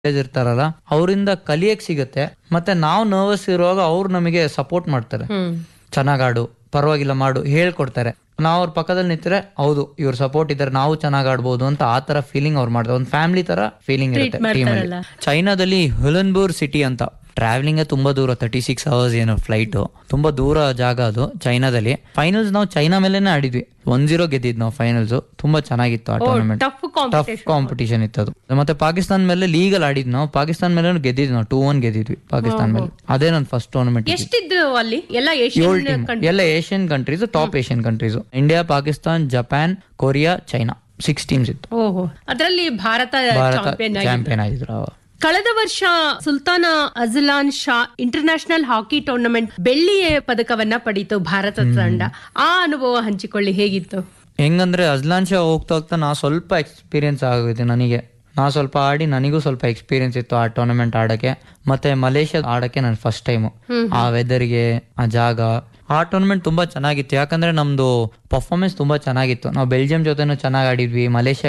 ಇರ್ತಾರಲ್ಲ ಅವರಿಂದ ಕಲಿಯಕ್ ಸಿಗುತ್ತೆ ಮತ್ತೆ ನಾವು ನರ್ವಸ್ ಇರುವಾಗ ಅವ್ರು ನಮಗೆ ಸಪೋರ್ಟ್ ಮಾಡ್ತಾರೆ ಹ್ಮ್ ಚೆನ್ನಾಗ್ ಆಡು ಪರವಾಗಿಲ್ಲ ಮಾಡು ಹೇಳ್ಕೊಡ್ತಾರೆ ನಾವು ಅವ್ರ ಪಕ್ಕದಲ್ಲಿ ನಿಂತರೆ ಹೌದು ಇವ್ರ ಸಪೋರ್ಟ್ ಇದ್ದಾರೆ ನಾವು ಚೆನ್ನಾಗ್ ಆಡ್ಬೋದು ಅಂತ ಆ ತರ ಫೀಲಿಂಗ್ ಅವ್ರು ಮಾಡ್ತಾರೆ ಒಂದು ಫ್ಯಾಮಿಲಿ ತರ ಫೀಲಿಂಗ್ ಇರುತ್ತೆ ಟೀಮ್ ಅಲ್ಲಿ ಚೈನಾದಲ್ಲಿ ಹುಲನ್ಬೂರ್ ಸಿಟಿ ಅಂತ ಟ್ರಾವೆಲಿಂಗ್ ತುಂಬಾ ದೂರ ತರ್ಟಿ ಸಿಕ್ಸ್ ಅವರ್ಸ್ ಏನು ಫ್ಲೈಟ್ ತುಂಬಾ ದೂರ ಜಾಗ ಅದು ಚೈನಾದಲ್ಲಿ ಫೈನಲ್ಸ್ ನಾವು ಚೈನಾ ಮೇಲೆನೆ ಆಡಿದ್ವಿ ಒನ್ ಜೀರೋ ಗೆದ್ದಿದ್ ನಾವು ಫೈನಲ್ಸ್ ತುಂಬಾ ಚೆನ್ನಾಗಿತ್ತು ಆ tournament tough tough competition competition ಇತ್ತು ಅದು ಮತ್ತೆ ಪಾಕಿಸ್ತಾನ ಮೇಲೆ ಲೀಗಲ್ ಆಡಿದ್ ನಾವು ಪಾಕಿಸ್ತಾನ ಮೇಲೆ ಗೆದ್ದಿದ್ವಿ ನಾವು ಟೂ ಒನ್ ಗೆದ್ದಿದ್ವಿ ಪಾಕಿಸ್ತಾನ ಮೇಲೆ ಅದೇ ನನ್ನ ಫಸ್ಟ್ ಟೂರ್ನಮೆಂಟ್ ಎಷ್ಟಿದ್ದು ಅಲ್ಲಿ ಎಲ್ಲ ಏಳು ಏಷ್ಯನ್ ಟೀಮ್ ಎಲ್ಲ Asian countries top Asian countries India Pakistan Japan Korea China six teams ಇತ್ತು ಓಹೋ ಅದರಲ್ಲಿ ಭಾರತ ಭಾರತ ಚಾಂಪಿಯನ್ ಆಗಿ ಚಾಂಪಿಯನ್ ಆಗಿದ್ರು ಅವಾಗ. ಕಳೆದ ವರ್ಷ Sultan Azlan Shah international hockey tournament ಬೆಳ್ಳಿಯ ಪದಕವನ್ನ ಪಡೀತು ಭಾರತ ತಂಡ ಆ ಅನುಭವ ಹಂಚಿಕೊಳ್ಳಿ ಹೇಗಿತ್ತು ಹೆಂಗಂದ್ರೆ ಅಜ್ಲಾನ್ ಶಾ ಹೋಗ್ತಾ ಹೋಗ್ತಾ ನಾ ಸ್ವಲ್ಪ ಎಕ್ಸ್ಪೀರಿಯನ್ಸ್ ಆಗಿದೆ ನನಗೆ ನಾ ಸ್ವಲ್ಪ ಆಡಿ ನನಗೂ ಸ್ವಲ್ಪ ಎಕ್ಸ್ಪೀರಿಯನ್ಸ್ ಇತ್ತು ಆ ಟೂರ್ನಮೆಂಟ್ ಆಡಕ್ಕೆ ಮತ್ತೆ ಮಲೇಷ್ಯಾ ಆಡಕ್ಕೆ ನಾನು ಫಸ್ಟ್ ಟೈಮು ಆ ವೆದರ್ಗೆ ಆ ಜಾಗ ಆ ಟೂರ್ನಮೆಂಟ್ ತುಂಬಾ ಚೆನ್ನಾಗಿತ್ತು ಯಾಕಂದ್ರೆ ನಮ್ದು ಪರ್ಫಾರ್ಮೆನ್ಸ್ ತುಂಬಾ ಚೆನ್ನಾಗಿತ್ತು ನಾವು ಬೆಲ್ಜಿಯಂ ಜೊತೆನೂ ಚೆನ್ನಾಗಿ ಆಡಿದ್ವಿ ಮಲೇಷ್ಯಾ